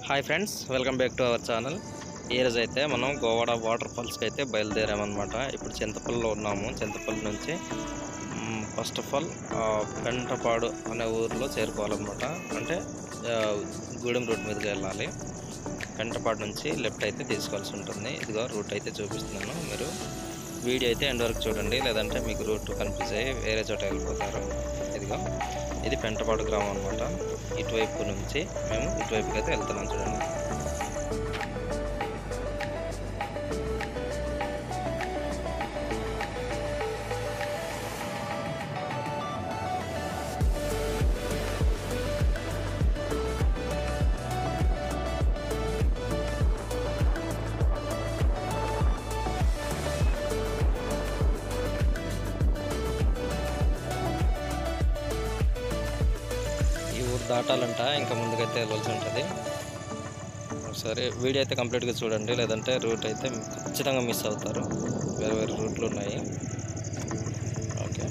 Hi friends welcome back to our channel ఈరోజు అయితే మనం గోవాడ వాటర్ ఫాల్స్కి అయితే బయలుదేరామన్నమాట ఇప్పుడు చింతపల్లిలో ఉన్నాము చింతపల్లి నుంచి ఫస్ట్ ఆఫ్ ఆల్ పెంటపాడు అనే ఊరిలో చేరుకోవాలన్నమాట అంటే ఆ, గూడెం రూట్ మీదకి వెళ్ళాలి పెంటపాడు నుంచి లెఫ్ట్ అయితే తీసుకోవాల్సి ఉంటుంది ఇదిగో రూట్ అయితే చూపిస్తున్నాను మీరు వీడియో అయితే ఎండ్ వరకు చూడండి లేదంటే మీకు రూట్ కనిపిస్తే వేరే చోట వెళ్ళిపోతారు ఇదిగో ఇది పెంటపాడు గ్రామం అనమాట ఇటువైపు నుంచి మేము ఇటువైపుకి అయితే వెళ్తున్నాం చూడండి ఈ ఊరు దాటాలంట ఇంకా ముందుకైతే వెళ్ళాల్సి ఉంటుంది సరే వీడియో అయితే కంప్లీట్గా చూడండి లేదంటే రూట్ అయితే ఖచ్చితంగా మిస్ అవుతారు వేరే వేరే రూట్లు ఉన్నాయి ఓకే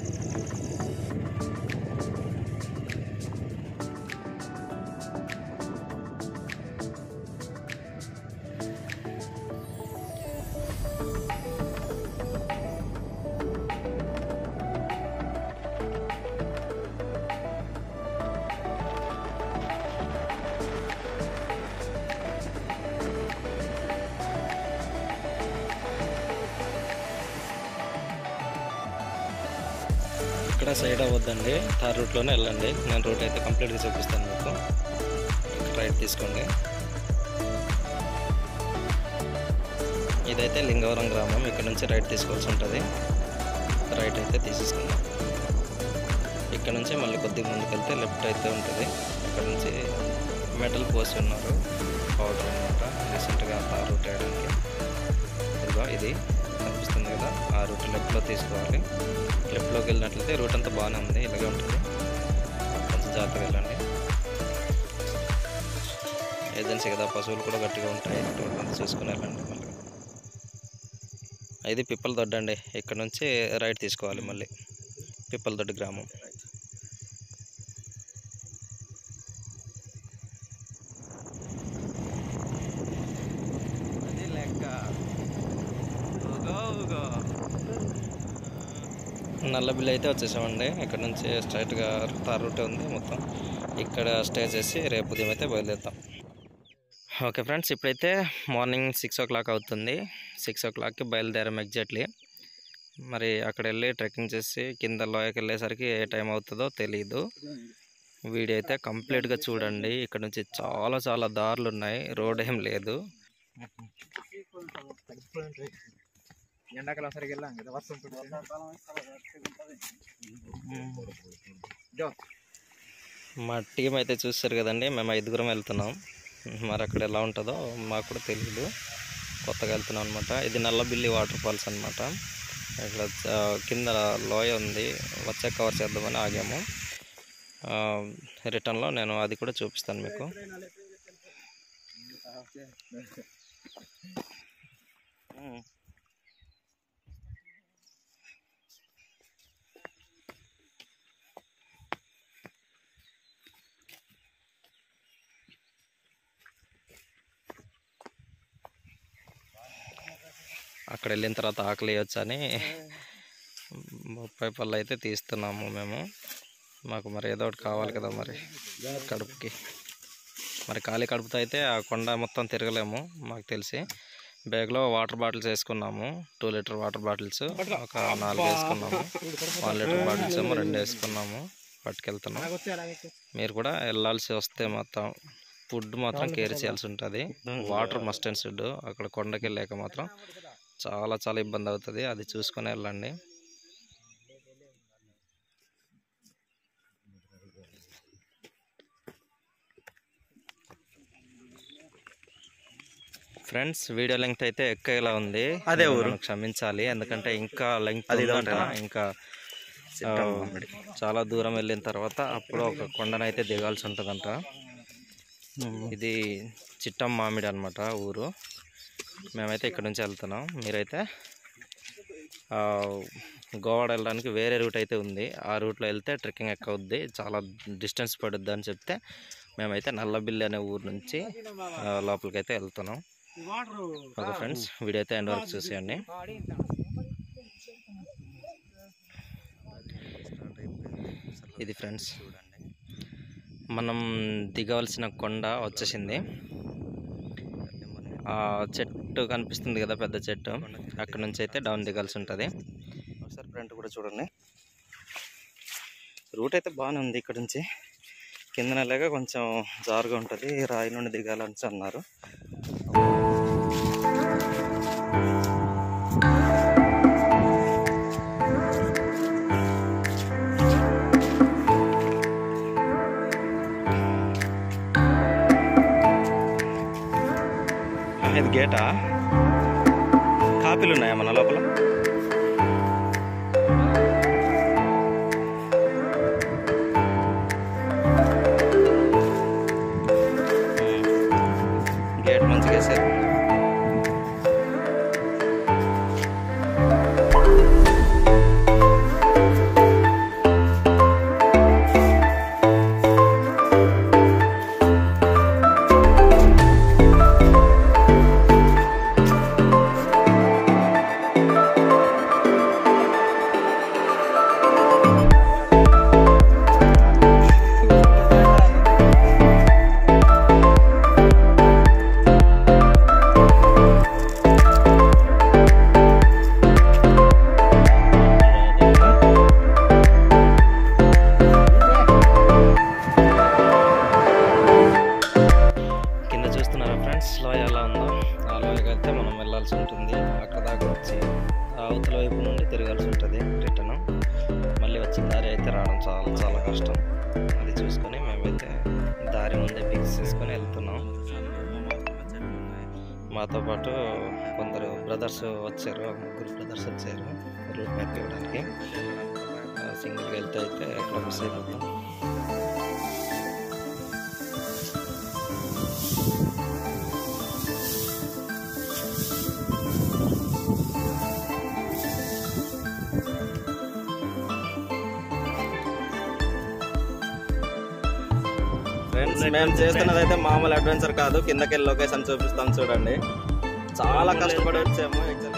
ఇక్కడ సైడ్ అవ్వద్దండి తార్ రూట్లోనే వెళ్ళండి నేను రూట్ అయితే కంప్లీట్గా చూపిస్తాను మీకు ఇక్కడ రైట్ తీసుకోండి ఇదైతే లింగవరం గ్రామం ఇక్కడ నుంచి రైట్ తీసుకోవాల్సి ఉంటుంది రైట్ అయితే తీసేసుకుందాం ఇక్కడ నుంచి మళ్ళీ కొద్దిగా ముందుకు వెళ్తే లెఫ్ట్ అయితే ఉంటుంది ఇక్కడ నుంచి మెటల్ పోసి ఉన్నారు పౌడర్ అనమాట రీసెంట్గా ఆ రూట్ వేయడానికి ఇదిగో ఇది కనిపిస్తుంది కదా ఆ రూట్ లెఫ్ట్లో తీసుకోవాలి లెఫ్ట్లోకి వెళ్ళినట్లయితే రూట్ అంతా బాగానే ఉంది ఇలాగే ఉంటుంది కొంచెం జాగ్రత్తగా వెళ్ళండి ఏజెన్సీ కదా పశువులు కూడా గట్టిగా ఉంటాయి రోడ్ అంతా చూసుకుని వెళ్ళండి మళ్ళీ ఇది పిప్పల దొడ్డ అండి ఇక్కడ నుంచి రైట్ తీసుకోవాలి మళ్ళీ పిప్పల దొడ్డి గ్రామం అది లెక్క నల్ల బిల్లు అయితే వచ్చేసామండి ఇక్కడ నుంచి స్ట్రైట్గా తార్ రూట్ ఉంది మొత్తం ఇక్కడ స్టే చేసి రేపు ఉదయం అయితే బయలుదేరుతాం ఓకే ఫ్రెండ్స్ ఇప్పుడైతే మార్నింగ్ సిక్స్ ఓ క్లాక్ అవుతుంది సిక్స్ ఓ క్లాక్కి బయలుదేరాం ఎగ్జాక్ట్లీ మరి అక్కడ వెళ్ళి ట్రెక్కింగ్ చేసి కింద లోయకి వెళ్ళేసరికి ఏ టైం అవుతుందో తెలియదు వీడియో అయితే కంప్లీట్గా చూడండి ఇక్కడ నుంచి చాలా చాలా దారులు ఉన్నాయి రోడ్ ఏం లేదు ఎండాకాలం సరిగ్గా వెళ్ళాం కదా వర్షం మా టీం అయితే చూస్తారు కదండి మేము ఐదుగురం వెళ్తున్నాం మరి అక్కడ ఎలా ఉంటుందో మాకు కూడా తెలియదు కొత్తగా వెళ్తున్నాం అనమాట ఇది నల్లబిల్లి వాటర్ ఫాల్స్ అనమాట ఇక్కడ ఆ, కింద లోయ ఉంది వచ్చే కవర్ చేద్దామని ఆగాము ఆ, రిటర్న్లో నేను అది కూడా చూపిస్తాను మీకు అక్కడ వెళ్ళిన తర్వాత ఆకలి వేయొచ్చని ముప్పై పళ్ళు అయితే తీస్తున్నాము మేము మాకు మరి ఏదో ఒకటి కావాలి కదా మరి కడుపుకి మరి ఖాళీ కడుపుతో అయితే ఆ కొండ మొత్తం తిరగలేము మాకు తెలిసి బ్యాగ్లో వాటర్ బాటిల్స్ వేసుకున్నాము టూ లీటర్ వాటర్ బాటిల్స్ ఒక నాలుగు వేసుకున్నాము వన్ లీటర్ బాటిల్స్ ఏమో రెండు వేసుకున్నాము పట్టుకెళ్తున్నాం మీరు కూడా వెళ్ళాల్సి వస్తే మొత్తం ఫుడ్ మాత్రం కేర్ చేయాల్సి ఉంటుంది వాటర్ మస్ట్ అండ్ షుడ్ అక్కడ కొండకి వెళ్ళాక మాత్రం చాలా చాలా ఇబ్బంది అవుతుంది అది చూసుకొని వెళ్ళండి ఫ్రెండ్స్ వీడియో లెంగ్త్ అయితే ఎక్కేలా ఉంది అదే మీరు ఊరు. నన్ను క్షమించాలి ఎందుకంటే ఇంకా లెంగ్త్ అది ఉందంట ఇదంటా? ఇంకా ఆ, చాలా దూరం వెళ్ళిన తర్వాత అప్పుడు ఒక కొండనైతే దిగాల్సి ఉంటుందంట ఇది చిట్టం మామిడి అనమాట ఊరు మేమైతే ఇక్కడ నుంచి వెళ్తున్నాం మీరైతే ఆ, గోవాడ వెళ్ళడానికి వేరే రూట్ అయితే ఉంది ఆ రూట్లో వెళ్తే ట్రెక్కింగ్ ఎక్కువద్ది చాలా డిస్టెన్స్ పడుద్ది అని చెప్తే మేమైతే నల్లబిల్లి అనే ఊరు నుంచి ఆ, లోపలికైతే వెళ్తున్నాం ఓకే ఫ్రెండ్స్ వీడియో అయితే ఎండ్ వరకు చూసేయండి ఇది ఫ్రెండ్స్ మనం దిగవలసిన కొండ వచ్చేసింది ఆ చెట్టు కనిపిస్తుంది కదా పెద్ద చెట్టు అక్కడ నుంచి అయితే డౌన్ దిగాల్సి ఉంటుంది ఒకసారి ఫ్రంట్ కూడా చూడండి రూట్ అయితే బాగానే ఉంది ఇక్కడ నుంచి కింద నెలగా కొంచెం జారుగా ఉంటుంది రాయి నుండి దిగాలని అన్నారు ఆ, ఇది గేటా కాపీలు ఉన్నాయా మన లోపల గేట్ మంచిగా వేసారు కింద చూస్తున్నారా ఫ్రెండ్స్ లోయ ఎలా ఉందో ఆ లోయకి అయితే మనం వెళ్ళాల్సి ఉంటుంది అక్కడ దాకా వచ్చి ఆ అవతల వైపు నుండి తిరగాల్సి ఉంటుంది రిటర్న్ మళ్ళీ వచ్చిన దారి అయితే రావడం చాలా చాలా కష్టం అది చూసుకొని మేమైతే దారి ముందే ఫిక్స్ చేసుకొని వెళ్తున్నాం మాతో పాటు కొందరు బ్రదర్స్ వచ్చారు ముగ్గురు బ్రదర్స్ వచ్చారు రూట్ మ్యాప్ ఇవ్వడానికి సింగిల్గా వెళ్తే అయితే ఎక్కడ మిస్ అయిపోతాం ఫ్రెండ్స్ మేము చేస్తున్నది అయితే మామూలు అడ్వెంచర్ కాదు కిందకి వెళ్ళి లొకేషన్ చూపిస్తాం చూడండి చాలా కష్టపడి వచ్చాము actually.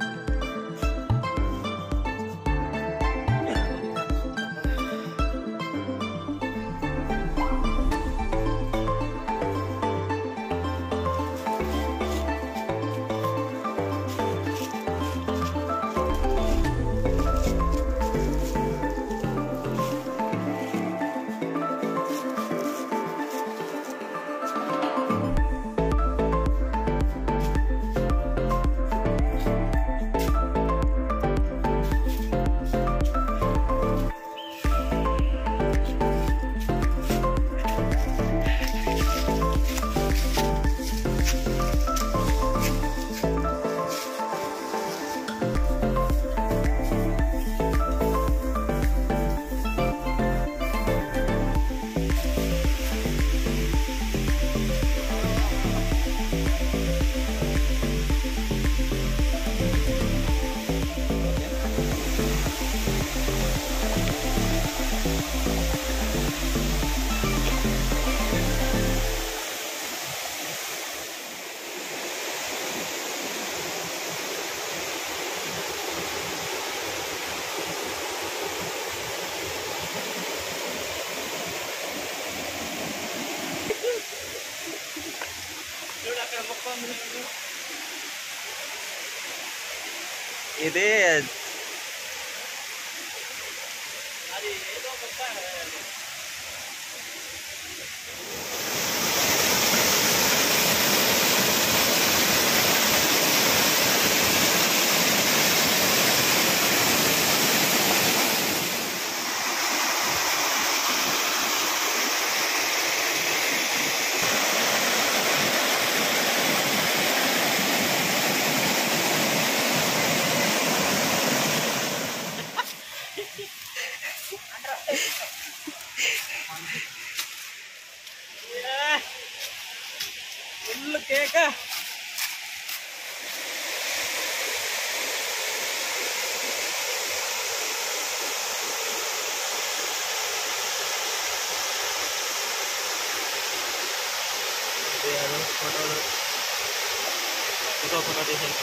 ఇది ఫుల్ కేక ఫోటోలు ఇంకో ఫోటో తీసేయండి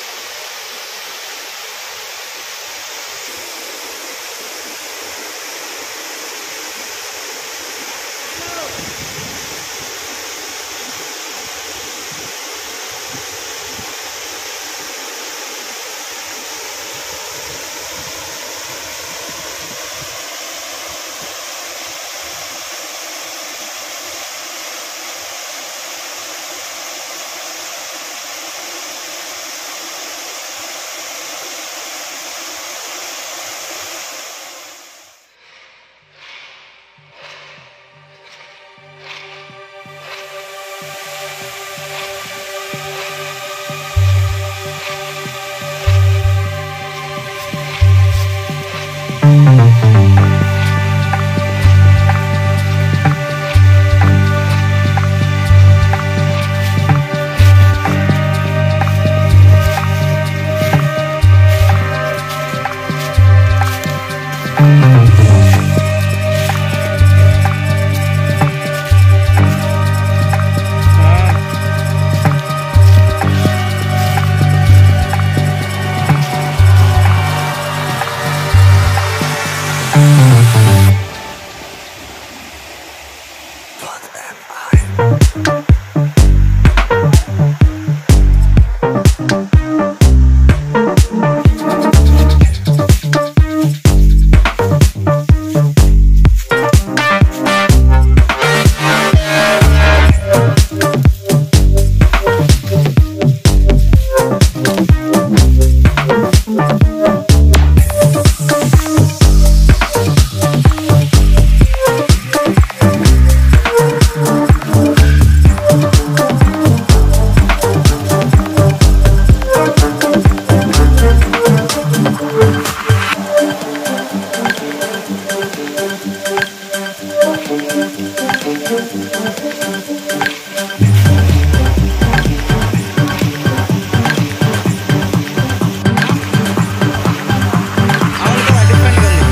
అవును కదా డిఫరెంట్గా ఉంది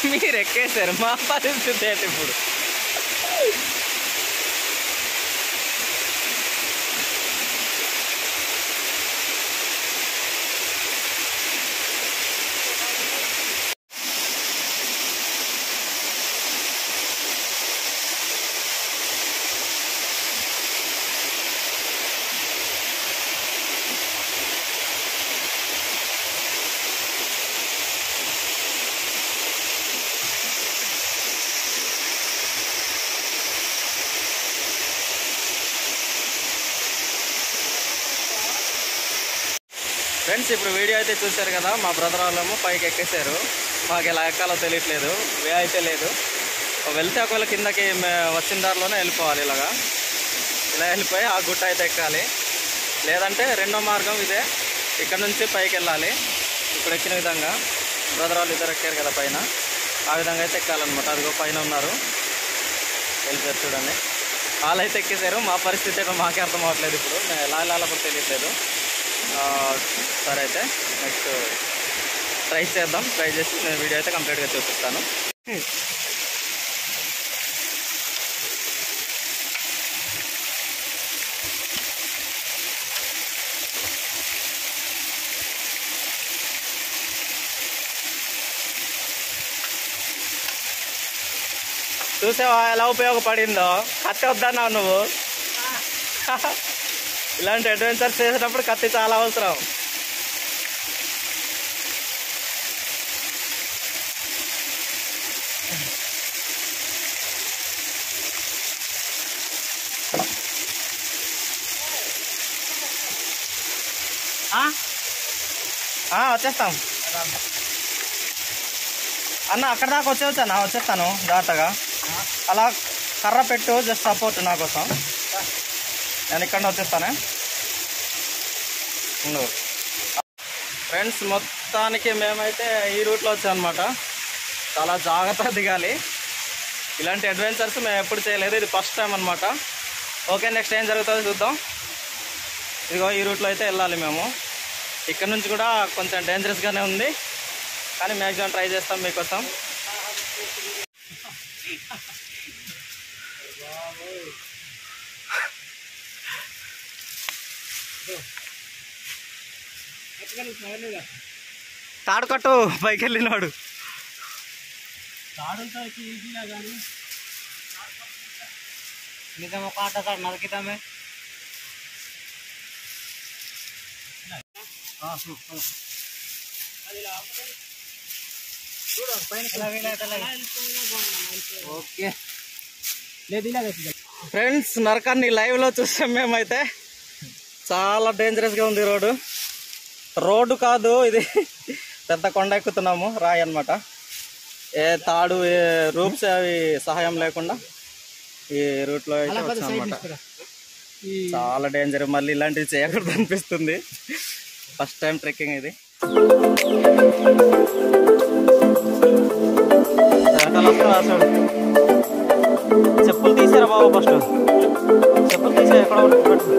మీరు ఎక్కేశారు మా పరిస్థితి ఏంటి ఇప్పుడు ఫ్రెండ్స్ ఇప్పుడు వీడియో అయితే చూశారు కదా మా బ్రదర్ వాళ్ళేమో పైకి ఎక్కేశారు మాకు ఎలా ఎక్కాలో తెలియట్లేదు వే అయితే లేదు వెళ్తే ఒకవేళ కిందకి మే- వచ్చిన దారిలోనే వెళ్ళిపోవాలి ఇలాగా ఇలా వెళ్ళిపోయి ఆ గుట్ట అయితే ఎక్కాలి లేదంటే రెండో మార్గం ఇదే ఇక్కడ నుంచి పైకి వెళ్ళాలి ఇప్పుడు ఎక్కిన విధంగా బ్రదర్ వాళ్ళు ఇద్దరు ఎక్కారు కదా పైన ఆ విధంగా అయితే ఎక్కాలన్నమాట అదిగో పైన ఉన్నారు వెళ్ళిపోయారు చూడండి వాళ్ళు అయితే ఎక్కేశారు మా పరిస్థితి ఏంటో మాకే అర్థం అవ్వట్లేదు ఇప్పుడు మేము ఎలా వెళ్ళాలో కూడా తెలియట్లేదు ఆ, సరే అయితే నెక్స్ట్ ట్రై చేద్దాం ట్రై చేసి నేను వీడియో అయితే కంప్లీట్గా చూపిస్తాను చూసావా ఎలా ఉపయోగపడిందో కత్తి వద్దన్నావు నువ్వు ఇలాంటి అడ్వెంచర్స్ చేసేటప్పుడు కత్తి చాలా అవసరం ఆ? ఆ, వచ్చేస్తాం అన్న అక్కడ దాకా వచ్చేవచ్చా వచ్చేస్తాను జాగ్రత్తగా అలా కర్ర పెట్టు జస్ట్ సపోర్ట్ నా కోసం నేను ఇక్కడ వచ్చేస్తానే ఉండు ఫ్రెండ్స్ మొత్తానికి మేమైతే ఈ రూట్లో వచ్చాం అనమాట చాలా జాగ్రత్తగా దిగాలి ఇలాంటి అడ్వెంచర్స్ మేము ఎప్పుడు చేయలేదు ఇది ఫస్ట్ టైం అనమాట ఓకే నెక్స్ట్ ఏం జరుగుతుందో చూద్దాం ఇదిగో ఈ రూట్లో అయితే వెళ్ళాలి మేము ఇక్కడ నుంచి కూడా కొంచెం డేంజరస్గానే ఉంది కానీ మ్యాక్సిమం ట్రై చేస్తాం మీకోసం తాడు కట్టు పైకి వెళ్ళినాడు నిజం ఒక ఆట సార్ నరికితామే ఓకే లేదు ఇలాగే ఫ్రెండ్స్ నరకాన్ని లైవ్ లో చూసాం మేమైతే చాలా డేంజరస్ గా ఉంది రోడ్డు రోడ్డు కాదు ఇది పెద్ద కొండ ఎక్కుతున్నాము రాయి అన్నమాట ఏ తాడు ఏ రూప్స్ అవి సహాయం లేకుండా ఈ రూట్ లో అయితే వచ్చాం అనమాట చాలా డేంజర్ మళ్ళీ ఇలాంటివి చేయకూడదు అనిపిస్తుంది ఫస్ట్ టైం ట్రెక్కింగ్ ఇది వెనకాల వస్తున్నా చూడు చెప్పులు తీసారా బాబు ఫస్ట్ చెప్పులు తీసా ఎక్కడ వరకు పెట్టు